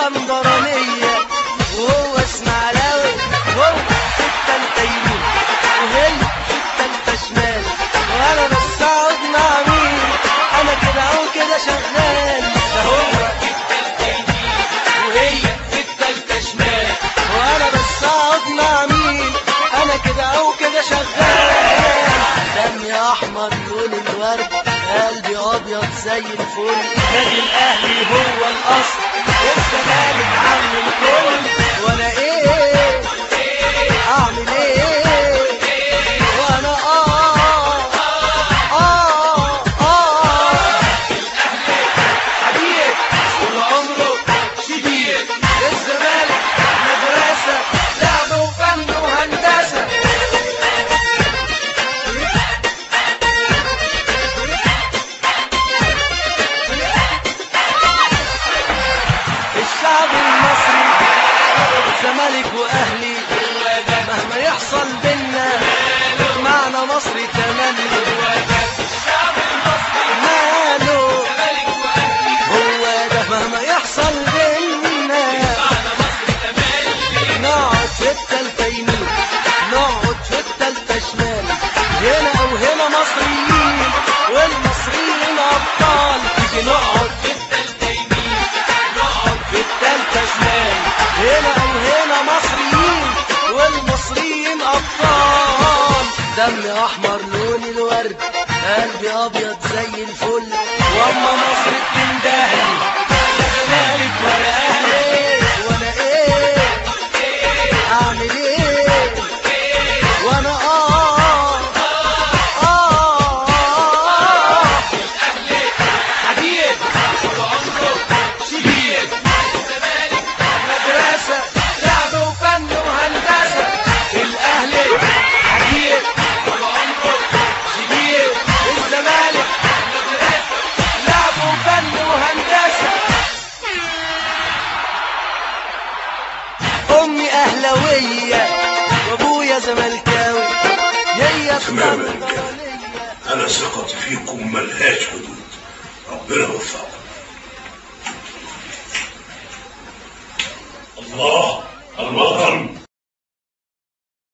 اسكندرانية وهو اسماعيلاوي وهو في التالتة يمين وهي في التالتة شمال وانا بس اقعد مع مين انا كده اهو كده شغال ده هو وهي في التالتة شمال وانا بس اقعد مع مين انا كده اهو كده شغال دمي احمر لون الورد قلبي ابيض زي الفل نادي الاهلي هو الاصل والزمالك عم الكل وانا ايه اعمل ايه وانا اه اه اه حبيب طول عمره شديد الزمالك مدرسة لعب وفن وهندسة الشعب المصري الزمالك واهلي مهما يحصل بينا معنى مصري تملي ماله هو ده مهما يحصل بينا نقعد في التالتة يمين نقعد في التالتة شمال هنا او هنا مصريين والمصريين ابطال تيجي نقعد في التالتة يمين نقعد في التالتة شمال هنا او هنا مصريين والمصريين ابطال دمي احمر لون الورد قلبي ابيض زي الفل واما مصر بتندهلي زمالك ولا اهلي وانا ايه اعمل ايه وانا اه اه اه حبيب شديد مدرسة لعب وفن وهندسة الأهلي حبيب شديد الزمالك لعب وفن وهندسة أمي أهلوية وأبويا زملكاوي هي تمام يا اسكندرانية انا ثقتي فيكم ملهاش حدود ربنا يوفقكم الله الوطن